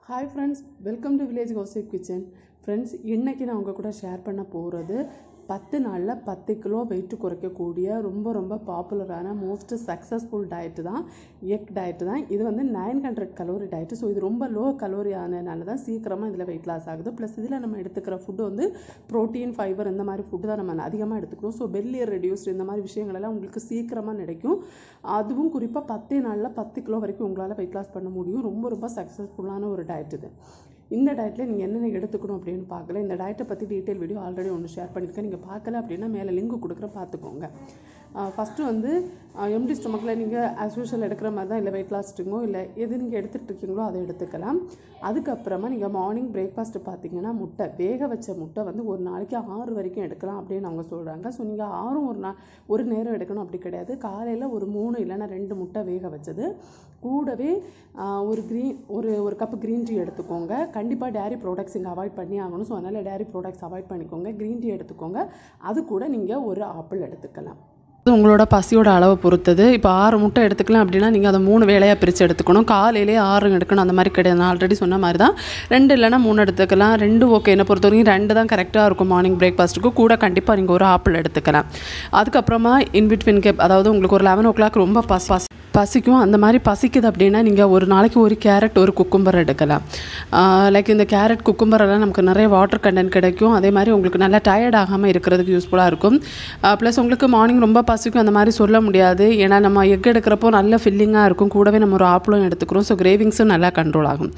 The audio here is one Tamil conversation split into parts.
hi friends welcome to village housewife kitchen friends இன்றைக்கி நான் உங்கள் கூட ஷேர் பண்ண போகிறது பத்து நாளில் பத்து கிலோ வெயிட் குறைக்கக்கூடிய ரொம்ப ரொம்ப பாப்புலரான மோஸ்ட் சக்ஸஸ்ஃபுல் டயட்டு தான் எக் டயட்டு தான் இது வந்து nine hundred calorie diet so இது ரொம்ப லோ கலோரி ஆனதுனால தான் சீக்கிரமாக இதில் வெயிட் லாஸ் ஆகுது ப்ளஸ் இதில் நம்ம எடுத்துக்கிற ஃபுட்டு வந்து ப்ரோட்டீன் ஃபைபர் இந்த மாதிரி ஃபுட்டு தான் நம்ம அதிகமாக எடுத்துக்கிறோம் ஸோ பெல்லியர் ரெடியூஸ்டு இந்த மாதிரி விஷயங்கள் எல்லாம் உங்களுக்கு சீக்கிரமாக கிடைக்கும் அதுவும் குறிப்பாக பத்தே நாளில் பத்து கிலோ வரைக்கும் உங்களால் வெயிட் லாஸ் பண்ண முடியும் ரொம்ப ரொம்ப சக்ஸஸ்ஃபுல்லான ஒரு டயட் இது இந்த டயட்டில் நீங்கள் என்னென்ன எடுத்துக்கணும் அப்படின்னு பார்க்கல இந்த டயட்டை பற்றி டீட்டெயில் வீடியோ ஆல்ரெடி ஒன்று ஷேர் பண்ணியிருக்கேன் நீங்கள் பார்க்கல அப்படின்னா மேலே லிங்க் கொடுக்குறேன் பார்த்துக்கோங்க ஃபஸ்ட்டு வந்து எம்டி ஸ்டொமக்கில் நீங்கள் ஆஸ் யூஷுவல் எடுக்கிற மாதிரி தான் இல்லை வெயிட் லாஸ்ட்டுங்கோ இல்லை எது நீங்கள் எடுத்துகிட்டு இருக்கீங்களோ அதை எடுத்துக்கலாம் அதுக்கப்புறமா நீங்கள் மார்னிங் பிரேக்ஃபாஸ்ட்டு பார்த்தீங்கன்னா முட்டை வேக வச்ச முட்டை வந்து ஒரு நாளைக்கு ஆறு வரைக்கும் எடுக்கலாம் அப்படின்னு அவங்க சொல்கிறாங்க ஸோ நீங்கள் ஆறும் ஒரு நாள் ஒரு நேரம் எடுக்கணும் அப்படி கிடையாது காலையில் ஒரு மூணு இல்லைன்னா ரெண்டு முட்டை வேக வச்சது கூடவே ஒரு க்ரீன் ஒரு ஒரு கப்பு க்ரீன் டீ எடுத்துக்கோங்க கண்டிப்பாக டேரி ப்ராடக்ட்ஸ் இங்கே அவாய்ட் பண்ணி ஆகணும் ஸோ அதனால் டேரி ப்ராடக்ட்ஸ் அவாய்ட் பண்ணிக்கோங்க க்ரீன் டீ எடுத்துக்கோங்க அது கூட நீங்கள் ஒரு ஆப்பிள் எடுத்துக்கலாம் இது உங்களோட பசியோட அளவை பொறுத்தது இப்போ ஆறு முட்டை எடுத்துக்கலாம் அப்படின்னா நீங்கள் அதை மூணு வேலையாக பிரித்து எடுத்துக்கணும் காலையிலே ஆறு எடுக்கணும் அந்த மாதிரி கிடையாது நான் ஆல்ரெடி சொன்ன மாதிரி தான் ரெண்டு இல்லைனா மூணு எடுத்துக்கலாம் ரெண்டு ஓகே என்னை பொறுத்த வரைக்கும் ரெண்டு தான் கரெக்டாக இருக்கும் மார்னிங் பிரேக்ஃபாஸ்ட்டுக்கு கூட கண்டிப்பாக நீங்கள் ஒரு ஆப்பிள் எடுத்துக்கலாம் அதுக்கப்புறமா இன்பிட்வீன் கேப் அதாவது உங்களுக்கு ஒரு லெவன் ஓ கிளாக் ரொம்ப பசி பசி பசிக்கும் அந்த மாதிரி பசிக்குது அப்படின்னா நீங்கள் ஒரு நாளைக்கு ஒரு கேரட் ஒரு குக்கும்பர் எடுக்கலாம் லைக் இந்த கேரட் குக்கும்பரெல்லாம் நமக்கு நிறைய வாட்டர் கண்டென்ட் கிடைக்கும் அதே மாதிரி உங்களுக்கு நல்லா டயர்ட் ஆகாமல் இருக்கிறதுக்கு யூஸ்ஃபுல்லாக இருக்கும் ப்ளஸ் உங்களுக்கு மார்னிங் ரொம்ப பசிக்கும் அந்த மாதிரி சொல்ல முடியாது ஏன்னா நம்ம எக் எடுக்கிறப்போ நல்ல ஃபில்லிங்காக இருக்கும் கூடவே நம்ம ஒரு ஆப்பிளும் எடுத்துக்கிறோம் ஸோ கிரேவிங்ஸும் நல்லா கண்ட்ரோல் ஆகும்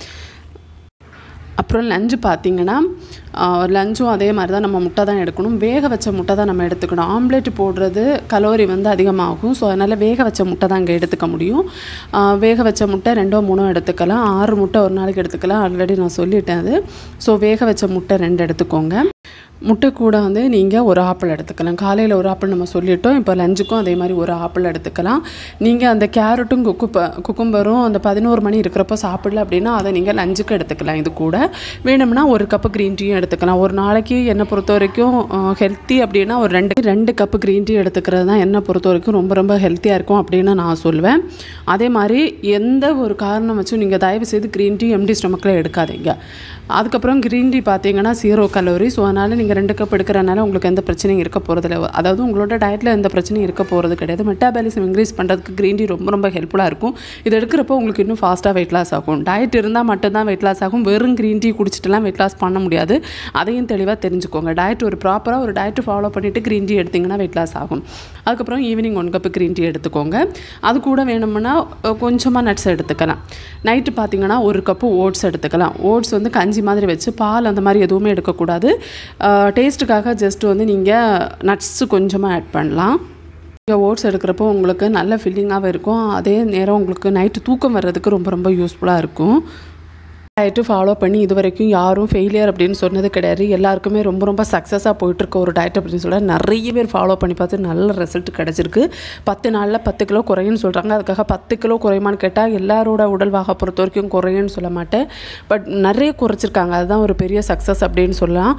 அப்புறம் லஞ்சு பார்த்திங்கன்னா லஞ்சும் அதே மாதிரி தான் நம்ம முட்டை தான் எடுக்கணும் வேக வச்ச முட்டை தான் நம்ம எடுத்துக்கணும் ஆம்லேட் போடுறது கலோரி வந்து அதிகமாகும் ஸோ அதனால் வேக வச்ச முட்டை தான் இங்கே எடுத்துக்க முடியும் வேக வச்ச முட்டை ரெண்டோ மூணோ எடுத்துக்கலாம் ஆறு முட்டை ஒரு நாளைக்கு எடுத்துக்கலாம் ஆல்ரெடி நான் சொல்லிட்டேன் அது ஸோ வேக வச்ச முட்டை ரெண்டு எடுத்துக்கோங்க முட்டை கூட வந்து நீங்கள் ஒரு ஆப்பிள் எடுத்துக்கலாம் காலையில் ஒரு ஆப்பிள் நம்ம சொல்லிட்டோம் இப்போ லஞ்சுக்கும் அதே மாதிரி ஒரு ஆப்பிள் எடுத்துக்கலாம் நீங்கள் அந்த கேரட்டும் குக்கு குக்கும்பரும் அந்த பதினோரு மணி இருக்கிறப்போ சாப்பிடல அப்படின்னா அதை நீங்கள் லஞ்சுக்கு எடுத்துக்கலாம் இது கூட வேணும்னா ஒரு கப்பு க்ரீன் டீயும் எடுத்துக்கலாம் ஒரு நாளைக்கு என்னை பொறுத்த வரைக்கும் ஹெல்த்தி அப்படின்னா ஒரு ரெண்டு ரெண்டு கப்பு க்ரீன் டீ எடுத்துக்கிறது தான் என்னை பொறுத்த வரைக்கும் ரொம்ப ரொம்ப ஹெல்த்தியாக இருக்கும் அப்படின்னு நான் சொல்லுவேன் அதே மாதிரி எந்த ஒரு காரணம் வச்சும் நீங்கள் தயவு செய்து க்ரீன் டீ எம்டி ஸ்டொமக்கில் எடுக்காதீங்க அதுக்கப்புறம் க்ரீன் டீ பார்த்தீங்கன்னா ஜீரோ கலோரி ஸோ அதனால் நீங்கள் ரெண்டு கப் எடுக்கிறனால உங்களுக்கு எந்த பிரச்சனையும் இருக்க போகிறதில்ல அதாவது உங்களோட டயட்டில் எந்த பிரச்சனையும் இருக்க போகிறது கிடையாது மெட்டாபாலிசம் இன்க்ரீஸ் பண்ணுறதுக்கு க்ரீன் டீ ரொம்ப ரொம்ப ஹெல்ப்ஃபுல்லாக இருக்கும் இது எடுக்கிறப்போ உங்களுக்கு இன்னும் ஃபாஸ்ட்டாக வெயிட் லாஸ் ஆகும் டயட் இருந்தால் மட்டும்தான் வெயிட் லாஸ் ஆகும் வெறும் க்ரீன் டீ குடிச்சிட்டுலாம் வெயிட் லாஸ் பண்ண முடியாது அதையும் தெளிவாக தெரிஞ்சுக்கோங்க டயட் ஒரு ப்ராப்பராக ஒரு டயட்டு ஃபாலோ பண்ணிவிட்டு க்ரீன் டீ எடுத்திங்கன்னா வெயிட் லாஸ் ஆகும் அதுக்கப்புறம் evening one cup green tea எடுத்துக்கோங்க அது கூட வேணும்னா கொஞ்சமாக நட்ஸ் எடுத்துக்கலாம் நைட்டு பார்த்தீங்கன்னா ஒரு கப்பு ஓட்ஸ் எடுத்துக்கலாம் ஓட்ஸ் வந்து கஞ்சி மாதிரி வச்சு பால் அந்த மாதிரி எதுவுமே எடுக்கக்கூடாது டேஸ்ட்டுக்காக ஜஸ்ட் வந்து நீங்கள் நட்ஸு கொஞ்சமாக ஆட் பண்ணலாம் நீங்கள் ஓட்ஸ் எடுக்கிறப்போ உங்களுக்கு நல்ல ஃபில்லிங்காகவும் இருக்கும் அதே நேரம் உங்களுக்கு நைட்டு தூக்கம் வர்றதுக்கு ரொம்ப ரொம்ப யூஸ்ஃபுல்லாக இருக்கும் டயட்டு ஃபாலோ பண்ணி இது வரைக்கும் யாரும் ஃபெயிலியர் அப்படின்னு சொன்னது கிடையாது எல்லாருக்குமே ரொம்ப ரொம்ப சக்ஸஸாக போயிட்டுருக்க ஒரு டயட் அப்படின்னு சொல்ல நிறைய பேர் ஃபாலோ பண்ணி பார்த்து நல்ல ரிசல்ட் கிடச்சிருக்கு பத்து நாளில் பத்து கிலோ குறையுன்னு சொல்கிறாங்க அதுக்காக பத்து கிலோ குறையுமான்னு கேட்டால் எல்லாரோட உடல்வாக பொறுத்த வரைக்கும் குறையுன்னு சொல்ல மாட்டேன் பட் நிறைய குறைச்சிருக்காங்க அதுதான் ஒரு பெரிய சக்ஸஸ் அப்படின்னு சொல்லலாம்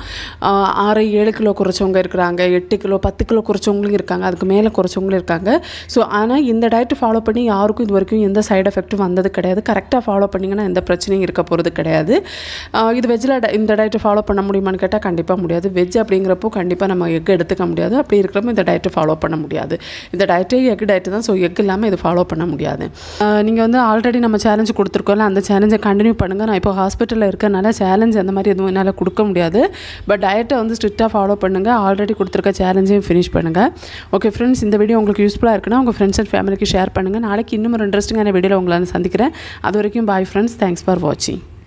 ஆறு ஏழு கிலோ குறைச்சவங்க இருக்கிறாங்க எட்டு கிலோ பத்து கிலோ குறைச்சவங்களும் இருக்காங்க அதுக்கு மேலே குறைச்சவங்களும் இருக்காங்க ஸோ ஆனால் இந்த டயட்டு ஃபாலோ பண்ணி யாருக்கும் இது வரைக்கும் எந்த சைடு எஃபெக்ட்டும் வந்தது கிடையாது கரெக்டாக ஃபாலோ பண்ணிங்கன்னா எந்த பிரச்சனையும் இருக்க போகிறது கிடையாது இது வெஜ்ஜில் இந்த டயட்டை ஃபாலோ பண்ண முடியுமான்னு கேட்டால் கண்டிப்பாக முடியாது வெஜ் அப்படிங்கிறப்போ கண்டிப்பாக நம்ம எக் எடுத்துக்க முடியாது அப்படி இருக்கிறப்ப இந்த டயட்டை ஃபாலோ பண்ண முடியாது இந்த டயட்டே எக் டயட்டு தான் ஸோ எக் இல்லாமல் இது ஃபாலோ பண்ண முடியாது நீங்கள் வந்து ஆல்ரெடி நம்ம சேலஞ்சு கொடுத்துருக்கோம்ல அந்த சேலஞ்சை கண்டினியூ பண்ணுங்கள் நான் இப்போ ஹாஸ்பிட்டலில் இருக்கனால சேலஞ்ச் அந்த மாதிரி எதுவும் என்னால் கொடுக்க முடியாது பட் டயட்டை வந்து ஸ்ட்ரிக்டாக ஃபாலோ பண்ணுங்கள் ஆல்ரெடி கொடுத்துருக்க சேலஞ்சையும் ஃபினிஷ் பண்ணுங்கள் ஓகே ஃப்ரெண்ட்ஸ் இந்த வீடியோ உங்களுக்கு யூஸ்ஃபுல்லாக இருக்குன்னா உங்கள் ஃப்ரெண்ட்ஸ் அண்ட் ஃபேமிலிக்கு ஷேர் பண்ணுங்கள் நாளைக்கு இன்னும் ஒரு இன்ட்ரெஸ்டிங்கான வீடியோவில் உங்களை சந்திக்கிறேன் அது வரைக்கும் பாய் ஃப்ரெண்ட்ஸ் தேங்க்ஸ் ஃபார் வாட்சிங்